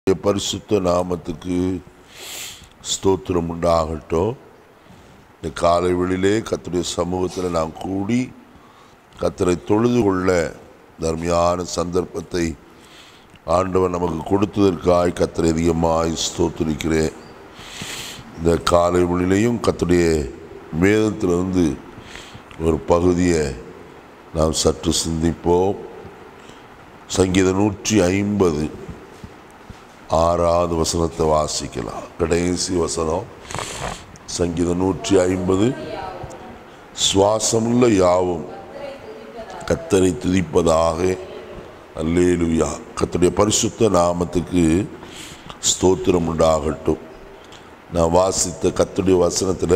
உம்முடைய பரிசுத்த நாமத்துக்கு ஸ்தோத்திரம் உண்டாகட்டும் இந்த காலை வெளியிலே கர்த்தருடைய சமூகத்தில் நாம் கூடி கத்தரை தொழுது கொள்ள தர்மையான சந்தர்ப்பத்தை ஆண்டவர் நமக்கு கொடுத்ததற்காய் கத்தரை அதிகமாய் ஸ்தோத்திரிக்கிறேன் இந்த காலை வெளியிலையும் கத்தருடைய வேதத்திலிருந்து ஒரு பகுதியை நாம் சற்று சிந்திப்போம் சங்கீதம் நூற்றி ஐம்பது ஆறாவது வசனத்தை வாசிக்கலாம் கடைசி வசனம் சங்கீதம் நூற்றி ஐம்பது சுவாசமுள்ள யாவும் கத்தரை துதிப்பதாக அல்லேலுயா கத்தருடைய பரிசுத்த நாமத்துக்கு ஸ்தோத்திரம் உண்டாகட்டும் நான் வாசித்த கத்தருடைய வசனத்தில்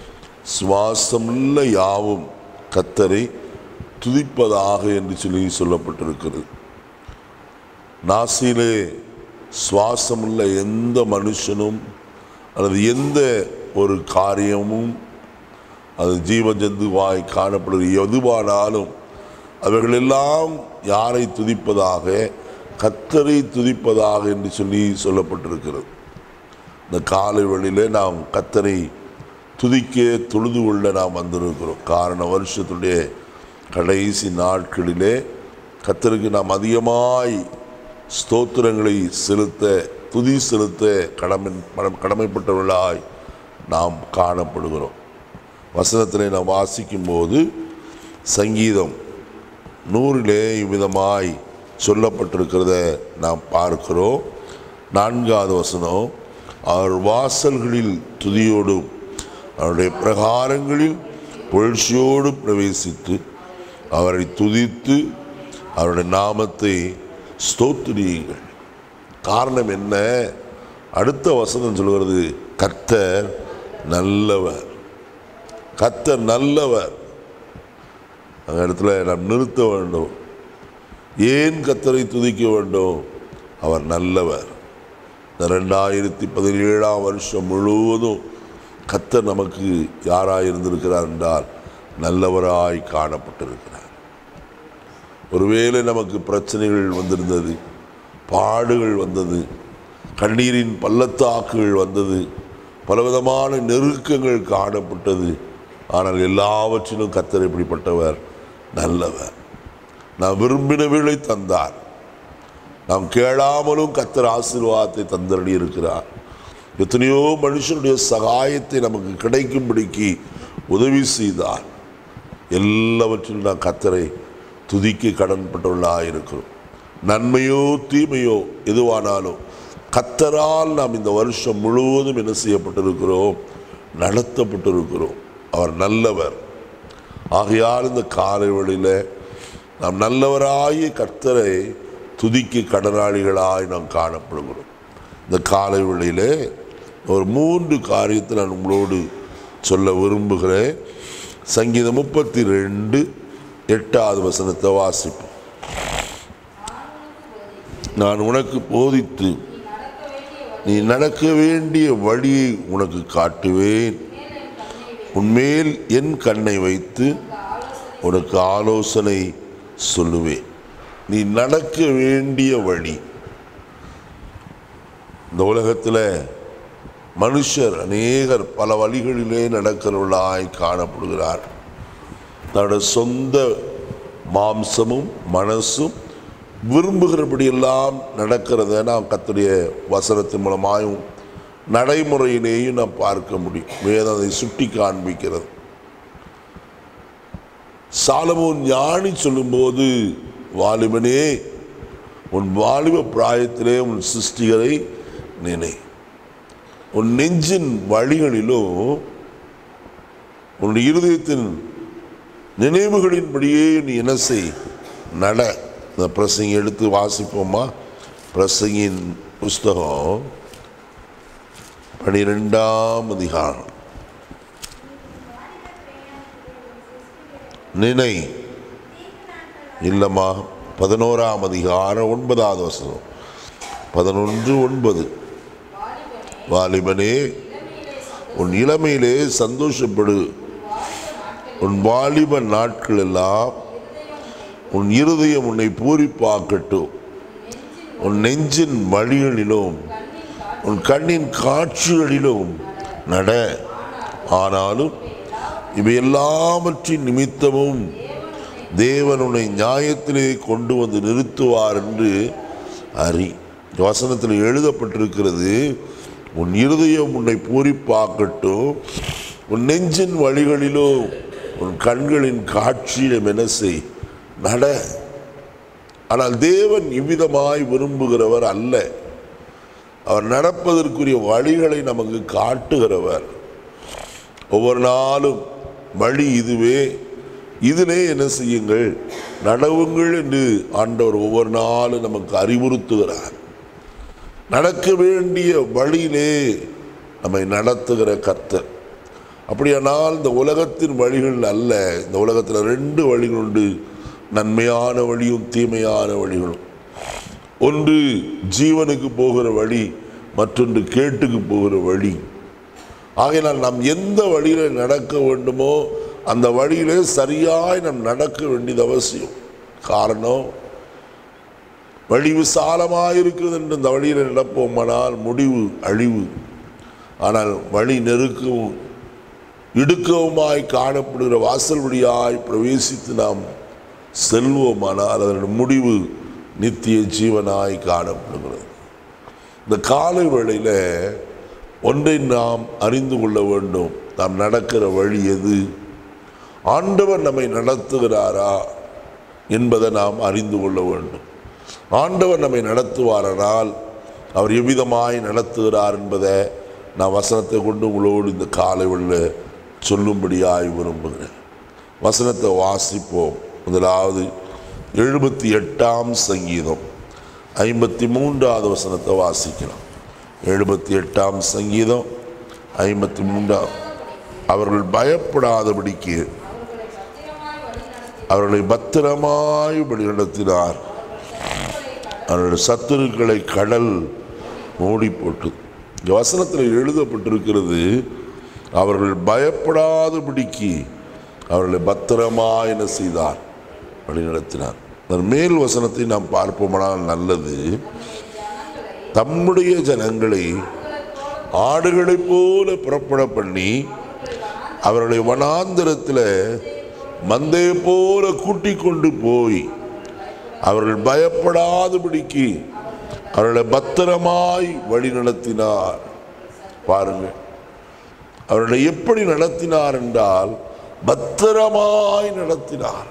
சுவாசமுள்ள யாவும் கத்தரை துதிப்பதாக என்று சொல்லி சொல்லப்பட்டிருக்கிறது நாசியிலே சுவாசமுள்ள எந்த மனுஷனும் அல்லது எந்த ஒரு காரியமும் அது ஜீவஜந்துவாய் காணப்படுகிற எதுவானாலும் அவைகளெல்லாம் யாரை துதிப்பதாக கத்தரை துதிப்பதாக என்று சொல்லி சொல்லப்பட்டிருக்கிறது இந்த காலை வழியிலே நாம் கத்தரை துதிக்க தொழுது கொள்ள நாம் வந்திருக்கிறோம் காரண வருஷத்துடைய கடைசி நாட்களிலே கத்தருக்கு நாம் அதிகமாய் ஸ்தோத்திரங்களை செலுத்த துதி செலுத்த கடமை கடமைப்பட்டவர்களாய் நாம் காணப்படுகிறோம் வசனத்திலே நாம் வாசிக்கும்போது சங்கீதம் நூறிலே இவ்விதமாய் சொல்லப்பட்டிருக்கிறத நாம் பார்க்கிறோம் நான்காவது வசனம் அவர் வாசல்களில் துதியோடும் அவருடைய பிரகாரங்களில் புகழ்ச்சியோடு பிரவேசித்து அவரை துதித்து அவருடைய நாமத்தை ஸ்தோத்திரியுங்கள் காரணம் என்ன அடுத்த வசனம் சொல்கிறது கர்த்தர் நல்லவர் கர்த்தர் நல்லவர் அந்த இடத்துல நாம் நிறுத்த வேண்டும் ஏன் கத்தரை துதிக்க வேண்டும் அவர் நல்லவர் இந்த ரெண்டாயிரத்தி பதினேழாம் வருஷம் முழுவதும் கத்தர் நமக்கு யாராய் இருந்திருக்கிறார் என்றால் நல்லவராய் காணப்பட்டிருக்கிறார் ஒருவேளை நமக்கு பிரச்சனைகள் வந்திருந்தது பாடுகள் வந்தது கண்ணீரின் பள்ளத்தாக்குகள் வந்தது பலவிதமான நெருக்கங்கள் காணப்பட்டது ஆனால் எல்லாவற்றிலும் கத்தர் எப்படிப்பட்டவர் நல்லவர் நாம் விரும்பினவர்களை தந்தார் நாம் கேளாமலும் கத்தர் ஆசீர்வாதத்தை தந்தரடி இருக்கிறார் எத்தனையோ மனுஷனுடைய சகாயத்தை நமக்கு கிடைக்கும்படிக்கு உதவி செய்தார் எல்லாவற்றிலும் நாம் கத்தரை துதிக்க கடன்பட்டுள்ளாக இருக்கிறோம் நன்மையோ தீமையோ எதுவானாலும் கத்தரால் நாம் இந்த வருஷம் முழுவதும் என்ன செய்யப்பட்டிருக்கிறோம் நடத்தப்பட்டிருக்கிறோம் அவர் நல்லவர் ஆகையால் இந்த காலை வழியில் நாம் நல்லவராகிய கர்த்தரை துதிக்க கடனாளிகளாய் நாம் காணப்படுகிறோம் இந்த காலை வழியில் ஒரு மூன்று காரியத்தை நான் உங்களோடு சொல்ல விரும்புகிறேன் சங்கீதம் முப்பத்தி ரெண்டு எட்டாவது வசனத்தை வாசிப்போம் நான் உனக்கு போதித்து நீ நடக்க வேண்டிய வழியை உனக்கு காட்டுவேன் உன்மேல் என் கண்ணை வைத்து உனக்கு ஆலோசனை சொல்லுவேன் நீ நடக்க வேண்டிய வழி இந்த உலகத்தில் மனுஷர் அநேகர் பல வழிகளிலே நடக்கிறவர்களாய் காணப்படுகிறார் தன்னோட சொந்த மாம்சமும் மனசும் விரும்புகிறபடியெல்லாம் நடக்கிறத நாம் கத்துடைய வசனத்தின் மூலமாயும் நடைமுறையிலேயும் நாம் பார்க்க முடியும் வேதம் அதை சுட்டி காண்பிக்கிறது சாலமோன் ஞானி சொல்லும்போது வாலிபனே உன் வாலிப பிராயத்திலே உன் சிருஷ்டிகரை நினை உன் நெஞ்சின் வழிகளிலும் உன் இருதயத்தின் நினைவுகளின்படியே நீ என்ன செய் நட இந்த பிரசங்கி எடுத்து வாசிப்போமா பிரசங்கின் புஸ்தகம் பனிரெண்டாம் அதிகாரம் நினை இல்லம்மா பதினோராம் அதிகாரம் ஒன்பதாவது வசனம் பதினொன்று ஒன்பது வாலிபனே உன் இளமையிலே சந்தோஷப்படு உன் வாலிப நாட்கள் எல்லாம் உன் இருதயம் உன்னை பூரிப்பாக்கட்டும் உன் நெஞ்சின் வழிகளிலும் உன் கண்ணின் காட்சிகளிலும் நட ஆனாலும் இவை எல்லாவற்றின் நிமித்தமும் தேவன் உன்னை நியாயத்திலே கொண்டு வந்து நிறுத்துவார் என்று அறி இந்த வசனத்தில் எழுதப்பட்டிருக்கிறது உன் இருதயம் உன்னை பூரிப்பாக்கட்டும் உன் நெஞ்சின் வழிகளிலும் உன் கண்களின் காட்சியிலும் என்ன செய் நட ஆனால் தேவன் இவ்விதமாய் விரும்புகிறவர் அல்ல அவர் நடப்பதற்குரிய வழிகளை நமக்கு காட்டுகிறவர் ஒவ்வொரு நாளும் வழி இதுவே இதிலே என்ன செய்யுங்கள் நடவுங்கள் என்று ஆண்டவர் ஒவ்வொரு நாளும் நமக்கு அறிவுறுத்துகிறார் நடக்க வேண்டிய வழியிலே நம்மை நடத்துகிற கர்த்தர் அப்படியானால் இந்த உலகத்தின் வழிகள் அல்ல இந்த உலகத்தில் ரெண்டு வழிகள் உண்டு நன்மையான வழியும் தீமையான வழிகளும் ஒன்று ஜீவனுக்கு போகிற வழி மற்றொன்று கேட்டுக்கு போகிற வழி ஆகையினால் நாம் எந்த வழியில நடக்க வேண்டுமோ அந்த வழியிலே சரியாய் நாம் நடக்க வேண்டியது அவசியம் காரணம் வழி விசாலமாயிருக்கிறது என்று இந்த வழியில் நடப்போமானால் முடிவு அழிவு ஆனால் வழி நெருக்கவும் இடுக்கவுமாய் காணப்படுகிற வாசல் வழியாய் பிரவேசித்து நாம் செல்வோமானால் அதனுடைய முடிவு நித்திய ஜீவனாய் காணப்படுகிறது இந்த காலை வேளையில் ஒன்றை நாம் அறிந்து கொள்ள வேண்டும் நாம் நடக்கிற வழி எது ஆண்டவர் நம்மை நடத்துகிறாரா என்பதை நாம் அறிந்து கொள்ள வேண்டும் ஆண்டவர் நம்மை நடத்துவாரானால் அவர் எவ்விதமாய் நடத்துகிறார் என்பதை நான் வசனத்தை கொண்டு உங்களோடு இந்த காலை வேளையில் சொல்லும்படியாய் விரும்புகிறேன் வசனத்தை வாசிப்போம் முதலாவது எழுபத்தி எட்டாம் சங்கீதம் ஐம்பத்தி மூன்றாவது வசனத்தை வாசிக்கலாம் எழுபத்தி எட்டாம் சங்கீதம் ஐம்பத்தி மூன்றாம் அவர்கள் பயப்படாதபடிக்கு அவர்களை பத்திரமாய் வழிநடத்தினார் அவருடைய சத்துருக்களை கடல் மூடி போட்டு இந்த வசனத்தில் எழுதப்பட்டிருக்கிறது அவர்கள் பயப்படாதபடிக்கு அவர்களை பத்திரமா என்ன செய்தார் வழிநடத்தினார் அதன் மேல் வசனத்தை நாம் பார்ப்போமானால் நல்லது தம்முடைய ஜனங்களை ஆடுகளைப் போல புறப்பட பண்ணி அவர்களை வனாந்திரத்தில் மந்தை போல கூட்டிக் கொண்டு போய் அவர்கள் பயப்படாதபடிக்கு அவர்களை பத்திரமாய் வழி நடத்தினார் பாருங்கள் அவர்களை எப்படி நடத்தினார் என்றால் பத்திரமாய் நடத்தினார்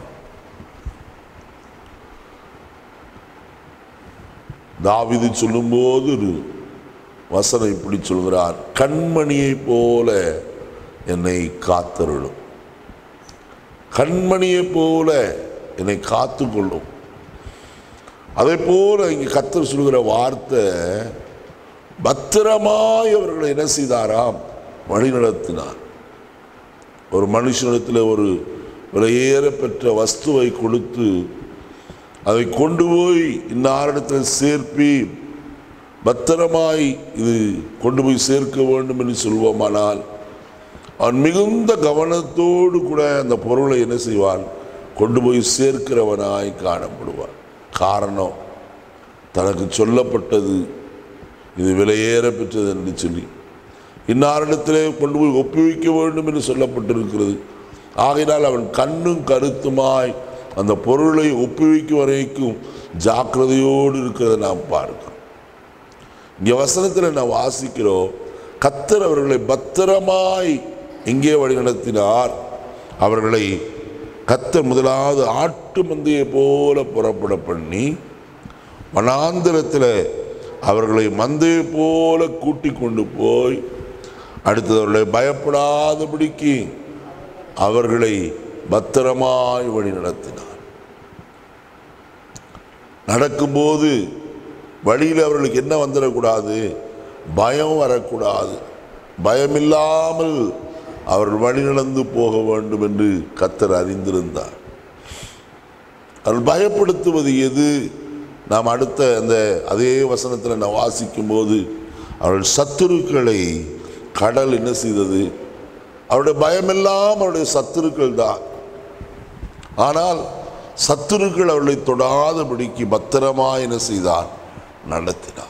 தாவிது சொல்லும்போது ஒரு வசனம் இப்படி சொல்கிறார் கண்மணியை போல என்னை காத்தருளும் கண்மணியை போல என்னை காத்துக்கொள்ளும் அதே போல இங்கே கத்தர் சொல்கிற வார்த்தை பத்திரமாய் அவர்களை என்ன செய்தாராம் வழி நடத்தினார் ஒரு மனுஷனிடத்தில் ஒரு விலையேற பெற்ற வஸ்துவை கொடுத்து அதை கொண்டு போய் இன்னாரிடத்தில் சேர்ப்பி பத்திரமாய் இது கொண்டு போய் சேர்க்க வேண்டும் என்று சொல்வோமானால் அவன் மிகுந்த கவனத்தோடு கூட அந்த பொருளை என்ன செய்வான் கொண்டு போய் சேர்க்கிறவனாய் காணப்படுவான் காரணம் தனக்கு சொல்லப்பட்டது இது விலையேற பெற்றது என்று சொல்லி இன்னாரிடத்திலே கொண்டு போய் ஒப்புவிக்க வேண்டும் என்று சொல்லப்பட்டிருக்கிறது ஆகையினால் அவன் கண்ணும் கருத்துமாய் அந்த பொருளை ஒப்புவிக்கும் வரைக்கும் ஜாக்கிரதையோடு இருக்கிறதை நாம் பார்க்கிறோம் இங்கே வசனத்தில் நான் வாசிக்கிறோம் கத்தர் அவர்களை பத்திரமாய் எங்கே வழி நடத்தினார் அவர்களை கத்தர் முதலாவது ஆட்டு மந்தையை போல புறப்பட பண்ணி வனாந்திரத்தில் அவர்களை மந்தையை போல கூட்டி கொண்டு போய் அடுத்தது அவர்களை பயப்படாதபடிக்கு அவர்களை பத்திரமாய் வழி நடத்தினார் நடக்கும்போது வழியில் அவர்களுக்கு என்ன வந்துடக்கூடாது பயம் வரக்கூடாது பயமில்லாமல் அவர்கள் வழி நடந்து போக வேண்டும் என்று கத்தர் அறிந்திருந்தார் அவர்கள் பயப்படுத்துவது எது நாம் அடுத்த அந்த அதே வசனத்தில் நான் வாசிக்கும்போது அவர்கள் சத்துருக்களை கடல் என்ன செய்தது அவருடைய பயமெல்லாம் அவருடைய சத்துருக்கள் தான் ஆனால் சத்துருக்கள் அவர்களை தொடாதபடிக்கு பத்திரமா என்ன செய்தார் நடத்தினார்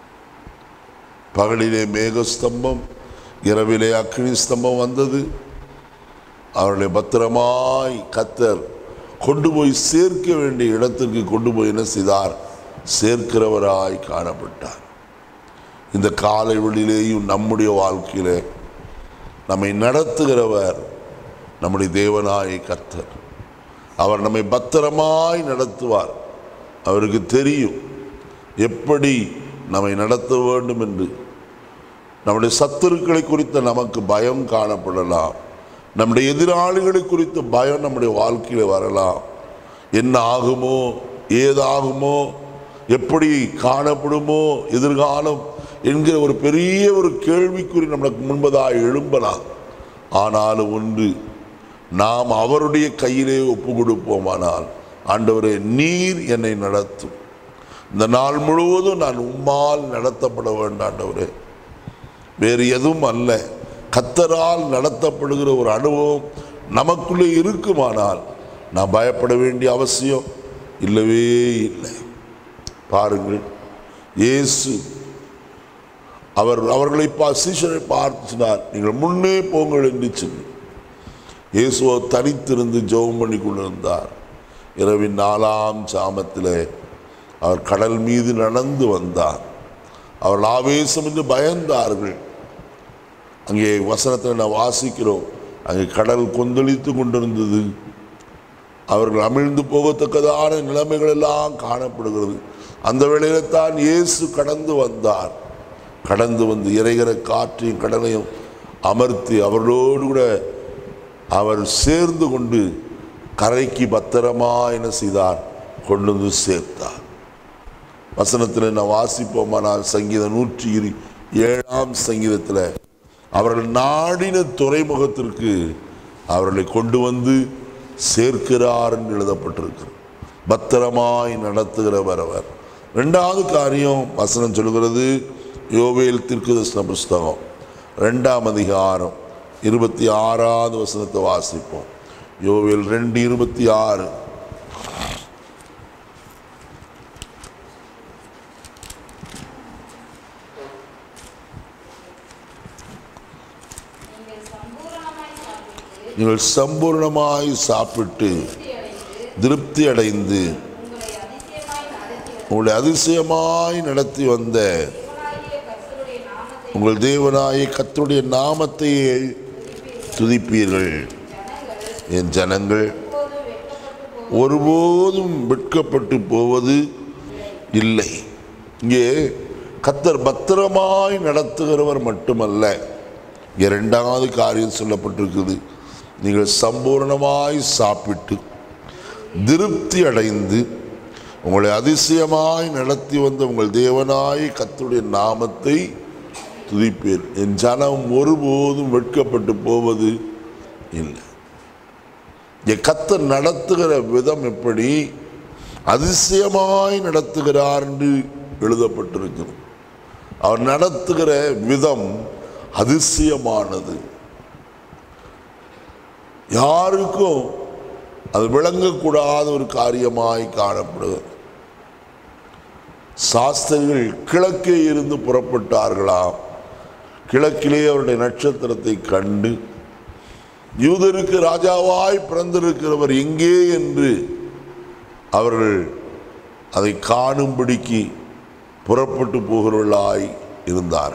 பகலிலே மேகஸ்தம்பம் இரவிலே அக்னி ஸ்தம்பம் வந்தது அவர்களை பத்திரமாய் கத்தர் கொண்டு போய் சேர்க்க வேண்டிய இடத்திற்கு கொண்டு போய் என்ன செய்தார் சேர்க்கிறவராய் காணப்பட்டார் இந்த காலை வெளியிலேயும் நம்முடைய வாழ்க்கையிலே நம்மை நடத்துகிறவர் நம்முடைய தேவனாய் கர்த்தர் அவர் நம்மை பத்திரமாய் நடத்துவார் அவருக்கு தெரியும் எப்படி நம்மை நடத்த வேண்டும் என்று நம்முடைய சத்துருக்களை குறித்த நமக்கு பயம் காணப்படலாம் நம்முடைய எதிராளிகளை குறித்த பயம் நம்முடைய வாழ்க்கையில வரலாம் என்ன ஆகுமோ ஏதாகுமோ எப்படி காணப்படுமோ எதிர்காலம் என்கிற ஒரு பெரிய ஒரு கேள்விக்குறி நம்மளுக்கு முன்பதாக எழும்பலாம் ஆனாலும் ஒன்று நாம் அவருடைய கையிலே ஒப்பு கொடுப்போமானால் ஆண்டவரே நீர் என்னை நடத்தும் இந்த நாள் முழுவதும் நான் உம்மால் நடத்தப்பட வேண்டும் ஆண்டவரே வேறு எதுவும் அல்ல கத்தரால் நடத்தப்படுகிற ஒரு அனுபவம் நமக்குள்ளே இருக்குமானால் நான் பயப்பட வேண்டிய அவசியம் இல்லவே இல்லை பாருங்கள் இயேசு அவர் அவர்களை பா சீஷரை பார்த்து சொன்னார் நீங்கள் முன்னே போங்கள் என்று சொல்லி இயேசுவோ தனித்திருந்து ஜெபம் பண்ணி கொண்டிருந்தார் இரவின் நாலாம் சாமத்திலே அவர் கடல் மீது நடந்து வந்தார் அவர்கள் ஆவேசம் என்று பயந்தார்கள் அங்கே வசனத்தில் நான் வாசிக்கிறோம் அங்கே கடல் கொந்தளித்து கொண்டிருந்தது அவர்கள் அமிழ்ந்து போகத்தக்கதான நிலைமைகள் எல்லாம் காணப்படுகிறது அந்த வேளையில தான் இயேசு கடந்து வந்தார் கடந்து வந்து இறைகிற காற்றையும் கடலையும் அமர்த்தி அவர்களோடு கூட அவர் சேர்ந்து கொண்டு கரைக்கு பத்திரமா என்ன செய்தார் கொண்டு வந்து சேர்த்தார் வசனத்தில் நான் வாசிப்போமானால் சங்கீதம் நூற்றி இரு ஏழாம் சங்கீதத்தில் அவர்கள் நாடின துறைமுகத்திற்கு அவர்களை கொண்டு வந்து சேர்க்கிறார் என்று எழுதப்பட்டிருக்கிறது பத்திரமாய் நடத்துகிறவர் அவர் ரெண்டாவது காரியம் வசனம் சொல்கிறது யோவேல் திருக்குதர்சன புஸ்தகம் ரெண்டாம் அதிகாரம் இருபத்தி ஆறாவது வசனத்தை வாசிப்போம் யோவேல் ரெண்டு இருபத்தி ஆறு நீங்கள் சம்பூரணமாய் சாப்பிட்டு நீங்கள் சம்பூர்ணமாய் சாப்பிட்டு திருப்தி அடைந்து திருப்தி அடைந்து உங்களை அதிசயமாய் நடத்தி உங்களை அதிசயமாய் வந்த நடத்தி வந்த தேவனாகிய கர்த்தருடைய நாமத்தை உங்கள் தேவனாய கர்த்தருடைய நாமத்தையே துதிப்பீர்கள் என் ஜனங்கள் இப்போது வெட்கப்பட்டு போகும் ஒருபோதும் வெட்கப்பட்டு போவது இல்லை இங்கே கத்தர் பத்திரமாய் நடத்துகிறவர் மட்டுமல்ல இங்கே ரெண்டாவது காரியம் சொல்லப்பட்டிருக்குது நீங்கள் சம்பூர்ணமாய் சாப்பிட்டு திருப்தி அடைந்து உங்களை அதிசயமாய் நடத்தி வந்த உங்கள் தேவனாய் கர்த்தருடைய நாமத்தை துதிப்பேன் என் ஜனம் ஒருபோதும் வெட்கப்பட்டு போவது இல்லை இங்கே கத்தர் நடத்துகிற விதம் எப்படி அதிசயமாய் நடத்துகிறார் என்று எழுதப்பட்டிருக்கிறது அவர் நடத்துகிற விதம் அதிசயமானது யாருக்கும் அது விளங்கக்கூடாத ஒரு காரியமாய் காணப்படுகிறது சாஸ்திரிகள் கிழக்கே இருந்து புறப்பட்டார்களாம் கிழக்கிலே அவருடைய நட்சத்திரத்தை கண்டு யூதருக்கு ராஜாவாய் பிறந்திருக்கிறவர் எங்கே என்று அவர்கள் அதை காணும்படிக்கு புறப்பட்டு போகிறவர்களாய் இருந்தார்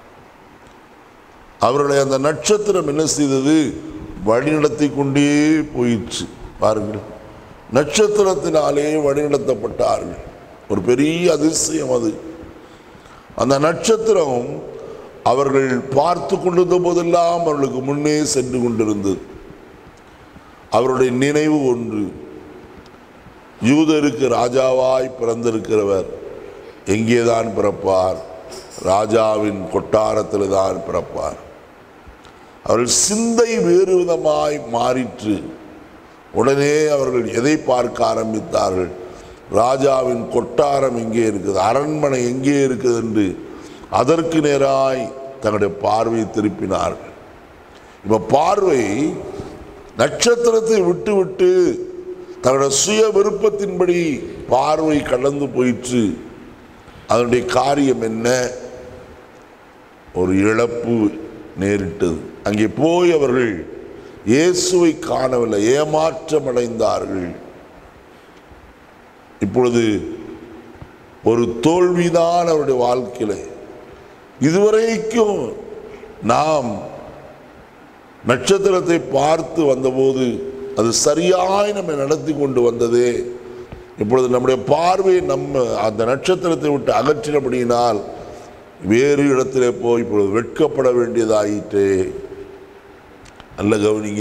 அவர்களை அந்த நட்சத்திரம் என்ன செய்தது வழிநடத்தி கொண்டே போயிற்று பாருங்கள் நட்சத்திரத்தினாலே வழிநடத்தப்பட்டார்கள் ஒரு பெரிய அதிசயம் அது அந்த நட்சத்திரம் அவர்கள் பார்த்து கொண்டிருந்த போதெல்லாம் அவர்களுக்கு முன்னே சென்று கொண்டிருந்தது அவருடைய நினைவு ஒன்று யூதருக்கு ராஜாவாய் பிறந்திருக்கிறவர் எங்கேதான் பிறப்பார் ராஜாவின் கொட்டாரத்தில் தான் பிறப்பார் அவர்கள் சிந்தை வேறு விதமாய் மாறிற்று உடனே அவர்கள் எதை பார்க்க ஆரம்பித்தார்கள் ராஜாவின் கொட்டாரம் எங்கே இருக்குது அரண்மனை எங்கே இருக்குது என்று அதற்கு நேராய் தங்களுடைய பார்வையை திருப்பினார்கள் இப்ப பார்வை நட்சத்திரத்தை விட்டு விட்டு தங்களுடைய சுய விருப்பத்தின்படி பார்வை கடந்து போயிற்று அதனுடைய காரியம் என்ன ஒரு இழப்பு நேரிட்டது அங்கே போய் அவர்கள் இயேசுவை காணவில்லை ஏமாற்றம் அடைந்தார்கள் இப்பொழுது ஒரு தோல்விதான் அவருடைய வாழ்க்கையில இதுவரைக்கும் நாம் நட்சத்திரத்தை பார்த்து வந்தபோது அது சரியாய் நம்மை நடத்தி கொண்டு வந்ததே இப்பொழுது நம்முடைய பார்வையை நம்ம அந்த நட்சத்திரத்தை விட்டு அகற்றினபடியினால் வேறு இடத்திலே போய் இப்பொழுது வெட்கப்பட வேண்டியதாயிற்றே நல்ல கவனிங்க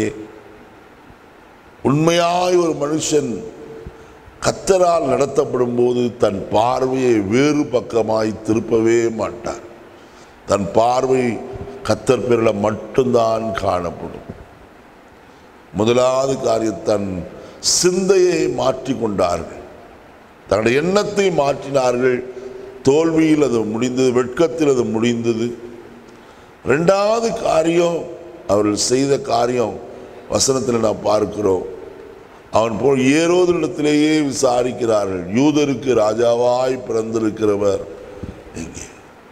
உண்மையாய் ஒரு மனுஷன் கத்தரால் நடத்தப்படும் போது தன் பார்வையை வேறு பக்கமாய் திருப்பவே மாட்டார் தன் பார்வை கத்தர் பேரில் மட்டும்தான் காணப்படும் முதலாவது காரியம் தன் சிந்தையை மாற்றிக் கொண்டார்கள் தன்னுடைய எண்ணத்தை மாற்றினார்கள் தோல்வியில் அது முடிந்தது வெட்கத்தில் அது முடிந்தது ரெண்டாவது காரியம் அவர்கள் செய்த காரியம் வசனத்தில் நாம் பார்க்கிறோம் அவன் போல் ஏரோதனிடத்திலேயே விசாரிக்கிறார்கள் யூதருக்கு ராஜாவாய் பிறந்திருக்கிறவர் எங்கே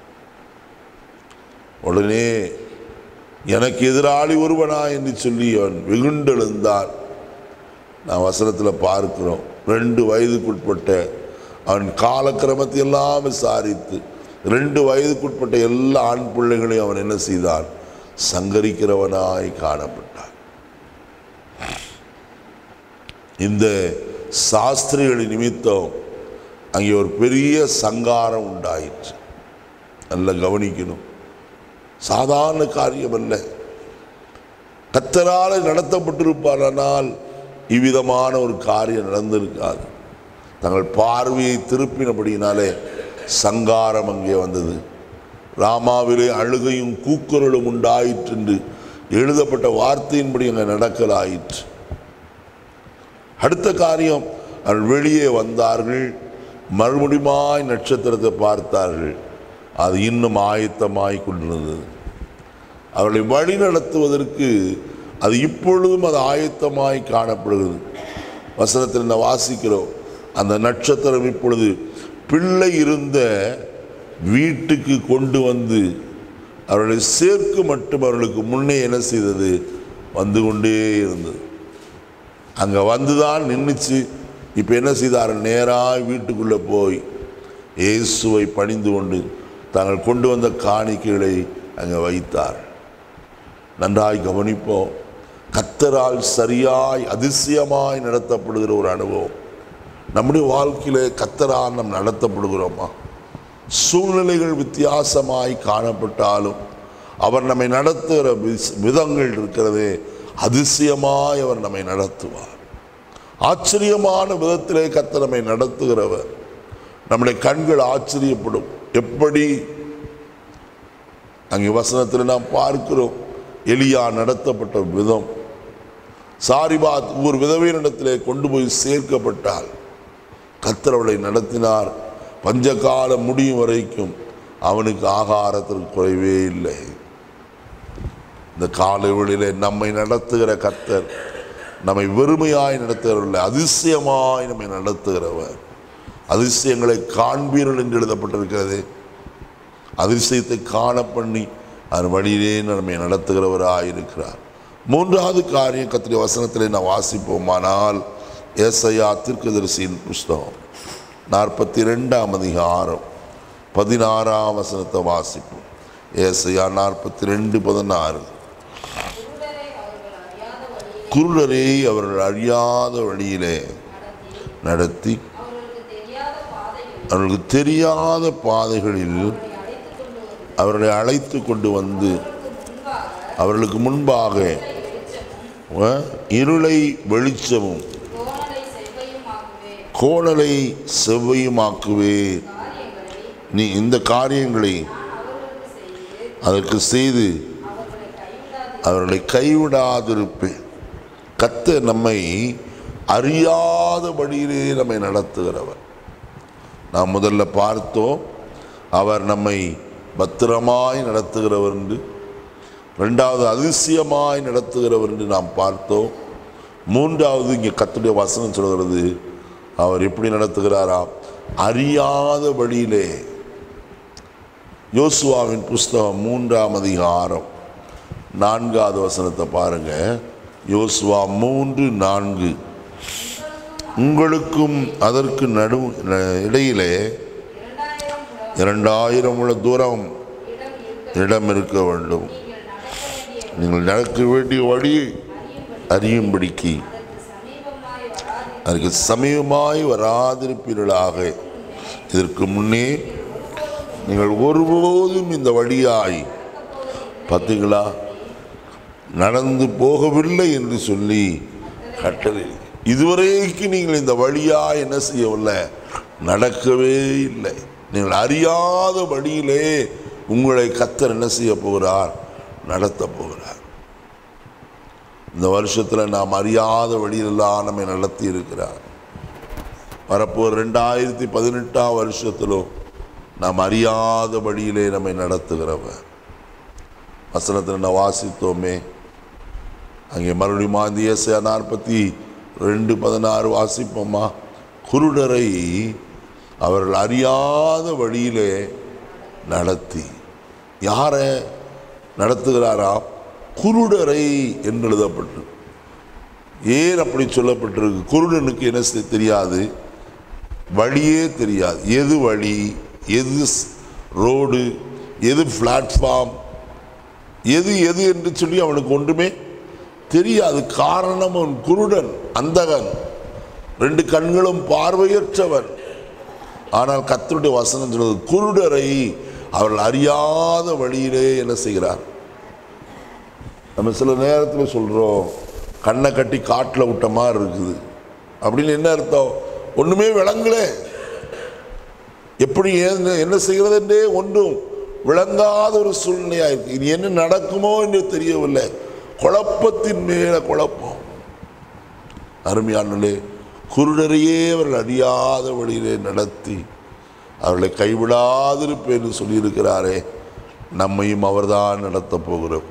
உடனே எனக்கு எதிராளி ஒருவனா என்று சொல்லி அவன் வெகுண்டெழுந்தான் நான் வசனத்தில் பார்க்கிறோம் ரெண்டு வயதுக்குட்பட்ட அவன் காலக்கிரமத்தை எல்லாம் விசாரித்து ரெண்டு வயதுக்குட்பட்ட எல்லா ஆண் பிள்ளைகளையும் அவன் என்ன செய்தான் சங்கரிக்கிறவனாய் காணப்பட்டான் இந்த சாஸ்திரிகளின் நிமித்தம் அங்கே ஒரு பெரிய சங்காரம் உண்டாயிற்று நல்ல கவனிக்கணும் சாதாரண காரியம் அல்ல கத்தரால் நடத்தப்பட்டிருப்பாரானால் இவ்விதமான ஒரு காரியம் நடந்திருக்காது தங்கள் பார்வையை திருப்பினபடியினாலே சங்காரம் அங்கே வந்தது ராமாவிலே அழுகையும் கூக்குரலும் உண்டாயிற்று என்று எழுதப்பட்ட வார்த்தையின்படி அங்கே நடக்கலாயிற்று அடுத்த காரியம் அவர்கள் வெளியே வந்தார்கள் மறுபடியுமாய் நட்சத்திரத்தை பார்த்தார்கள் அது இன்னும் ஆயத்தமாய் கொண்டிருந்தது அவர்களை வழி நடத்துவதற்கு அது இப்பொழுதும் அது ஆயத்தமாய் காணப்படுகிறது வசனத்தில் நான் வாசிக்கிறோம் அந்த நட்சத்திரம் இப்பொழுது பிள்ளை இருந்த வீட்டுக்கு கொண்டு வந்து அவர்களை சேர்க்கு மட்டும் அவர்களுக்கு முன்னே என்ன செய்தது வந்து கொண்டே இருந்தது அங்கே வந்து தான் நின்றுச்சு இப்போ என்ன செய்தார்கள் நேராக வீட்டுக்குள்ளே போய் இயேசுவை பணிந்து கொண்டு தாங்கள் கொண்டு வந்த காணிக்கைகளை அங்கே வைத்தார் நன்றாய் கவனிப்போம் கத்தரால் சரியாய் அதிசயமாய் நடத்தப்படுகிற ஒரு அனுபவம் நம்முடைய வாழ்க்கையிலே கத்தரால் நாம் நடத்தப்படுகிறோமா சூழ்நிலைகள் வித்தியாசமாய் காணப்பட்டாலும் அவர் நம்மை நடத்துகிற விஸ்- விதங்கள் இருக்கிறதே அதிசயமாய் அவர் நம்மை நடத்துவார் ஆச்சரியமான விதத்திலே கத்தர் நம்மை நடத்துகிறவர் நம்முடைய கண்கள் ஆச்சரியப்படும் எப்படி அங்கே வசனத்தில் நாம் பார்க்கிறோம் எலியா நடத்தப்பட்ட விதம் சாரிபாத் ஒரு விதவையினிடத்திலே கொண்டு போய் சேர்க்கப்பட்டால் கத்தர் அவளை நடத்தினார் பஞ்சகாலம் முடியும் வரைக்கும் அவனுக்கு ஆகாரத்திற்கு குறைவே இல்லை இந்த காலை வேளையிலே நம்மை நடத்துகிற கத்தர் நம்மை வெறுமையாய் நடத்துகிறவர்கள் அதிசயமாய் நம்மை நடத்துகிறவர் அதிசயங்களை காண்பீர்கள் என்று எழுதப்பட்டிருக்கிறது அதிசயத்தை காண பண்ணி அதன் வழியிலே நம்மை நடத்துகிறவராய் இருக்கிறார் மூன்றாவது காரியம் கத்திரி வசனத்திலே நான் வாசிப்போமானால் ஏசையா தீர்க்கதரிசியின் புஸ்தகம் நாற்பத்தி ரெண்டாம் அதிகாரம் பதினாறாம் வசனத்தை வாசிப்போம் ஏசையா நாற்பத்தி ரெண்டு பதினாறு குருடரை அவர்கள் அறியாத வழியிலே குருடரை அவர்கள் அறியாத வழியிலே நடத்தி நடத்தி அவர்களுக்கு தெரியாத பாதைகளில் அவர்களுக்கு தெரியாத பாதைகளில் அவர்களை அவர்களை அழைத்து கொண்டு அழைத்து கொண்டு வந்து அவர்களுக்கு முன்பாக அவர்களுக்கு முன்பாக அஹ், இருளை வெளிச்சமும் கோணலை செவ்வையுமாக்குவே கோணலை செவ்வையுமாக்குவே காரியங்களை நீ இந்த காரியங்களை நான் அவர்களுக்கு செய்து அதற்கு செய்து அவர்களை கைவிடாது அவர்களை கைவிடாதிருப்பேன் கத்த நம்மை அறியாத வழியிலே நம்மை நடத்துகிறவர் நாம் முதல்ல பார்த்தோம் அவர் நம்மை பத்திரமாய் நடத்துகிறவர் என்று ரெண்டாவது அதிசயமாய் நடத்துகிறவர் என்று நாம் பார்த்தோம் மூன்றாவது இங்கே கத்துடைய வசனம் சொல்கிறது அவர் எப்படி நடத்துகிறாராம் அறியாத வழியிலே யோசுவாவின் புஸ்தகம் மூன்றாம் அதிகாரம் நான்காவது வசனத்தை பாருங்க யோசுவா மூன்று நான்கு உங்களுக்கும் அதற்கு நடு இடையிலே இரண்டாயிரம் உள்ள தூரம் இடம் இருக்க வேண்டும் நீங்கள் நடக்க வேண்டிய வழியை அறியும்படிக்கு அதுக்கு சமீபமாய் வராதிருப்பீர்களாக இதற்கு முன்னே நீங்கள் ஒருபோதும் இந்த வழியாய் பார்த்தீங்களா நடந்து போகவில்லை என்று சொல்லி கட்டளை இதுவரைக்கும் நீங்கள் இந்த வழியாக என்ன செய்யவில்லை நடக்கவே இல்லை நீங்கள் அறியாத வழியிலே உங்களை கத்தர் என்ன செய்ய போகிறார் நடத்த போகிறார் இந்த வருஷத்தில் நாம் அறியாத வழியிலெல்லாம் நம்மை நடத்தி இருக்கிறார் வரப்போ ரெண்டாயிரத்தி பதினெட்டாம் வருஷத்திலும் நாம் அறியாத வழியிலே நம்மை நடத்துகிறவர் வசனத்தில் நான் வாசித்தோமே அங்கே மறுபடியும் அந்த ஏசையா நாற்பத்தி ரெண்டு பதினாறு வாசிப்போமா குருடரை அவர்கள் அறியாத வழியிலே நடத்தி யாரை நடத்துகிறாரா குருடரை என்று எழுதப்பட்டு ஏன் அப்படி சொல்லப்பட்டிருக்கு குருடனுக்கு என்ன செய்- தெரியாது வழியே தெரியாது எது வழி எது ஸ்- ரோடு எது பிளாட்ஃபார்ம் எது எது என்று சொல்லி அவனுக்கு ஒன்றுமே தெரியாது காரணம் அவன் குருடன் அந்தகன் ரெண்டு கண்களும் பார்வையற்றவன் ஆனால் கர்த்தருடைய வசனம் சொல்வது குருடரை அவர்கள் அறியாத வழியிலே என்ன செய்கிறார் நம்ம சில நேரத்தில் சொல்கிறோம் கண்ணை கட்டி காட்டில் விட்ட மாதிரி இருக்குது அப்படின்னு என்ன அர்த்தம் ஒன்றுமே விளங்கலே எப்படி ஏன் என்ன செய்கிறதென்றே ஒன்றும் விளங்காத ஒரு சூழ்நிலையாக இருக்கு இனி என்ன நடக்குமோ என்று தெரியவில்லை குழப்பத்தின் மேல குழப்பம் அருமையானே குருடரையே அவர்கள் அறியாத வழியிலே நடத்தி அவர்களை கைவிடாதிருப்பேன் என்று சொல்லியிருக்கிறாரே நம்மையும் அவர்தான் நடத்தப் போகிறோம்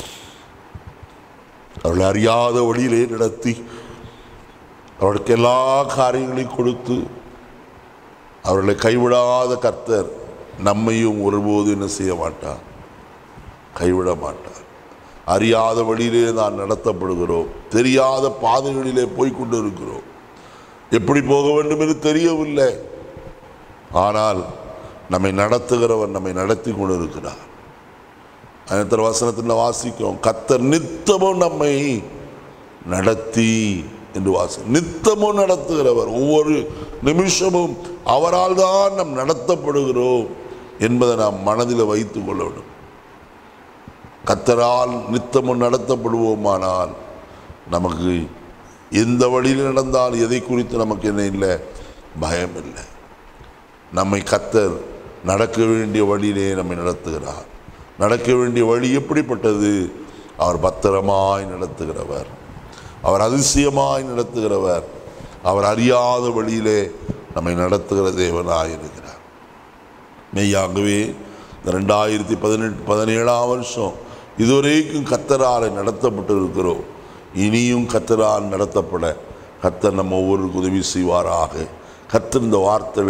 அவர்களை அறியாத வழியிலே நடத்தி அவர்களுக்கு எல்லா காரியங்களையும் கொடுத்து அவர்களை கைவிடாத கர்த்தர் நம்மையும் ஒருபோது என்ன செய்ய மாட்டார் கைவிட மாட்டார் அறியாத வழியிலே நான் நடத்தப்படுகிறோம் தெரியாத பாதைகளிலே போய் கொண்டு இருக்கிறோம் எப்படி போக வேண்டும் என்று தெரியவில்லை ஆனால் நம்மை நடத்துகிறவர் நம்மை நடத்தி கொண்டு இருக்கிறார் அனைத்தர் வசனத்தில் வாசிக்கும் கத்தர் நித்தமும் நம்மை நடத்தி என்று வாசி நித்தமும் நடத்துகிறவர் ஒவ்வொரு நிமிஷமும் அவரால் தான் நாம் நடத்தப்படுகிறோம் என்பதை நாம் மனதில் வைத்துக் கொள்ள வேண்டும் கத்தரால் நித்தமும் நடத்தப்படுவோமானால் நமக்கு எந்த வழியில் நடந்தால் எதை குறித்து நமக்கு என்ன இல்லை பயம் இல்லை நம்மை கத்தர் நடக்க வேண்டிய வழியிலே நம்மை நடத்துகிறார் நடக்க வேண்டிய வழி எப்படிப்பட்டது அவர் பத்திரமாய் நடத்துகிறவர் அவர் அதிசயமாய் நடத்துகிறவர் அவர் அறியாத வழியிலே நம்மை நடத்துகிற தேவனாய் இருக்கிறார் மெய்யாகவே இந்த ரெண்டாயிரத்தி பதினெட்டு பதினேழாம் வருஷம் இதுவரைக்கும் கத்தரால் நடத்தப்பட்டு இருக்கிறோம் இனியும் கத்தரால் நடத்தப்பட கத்தர் நம்ம ஒவ்வொருவருக்கு உதவி செய்வாராக கத்தர் இந்த வார்த்தைகளை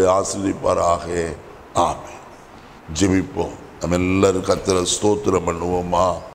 ஆசிரியப்பாராக ஆமென் ஜெபிப்போம் நம்ம எல்லாரும் கத்தரை ஸ்தோத்திரம் பண்ணுவோமா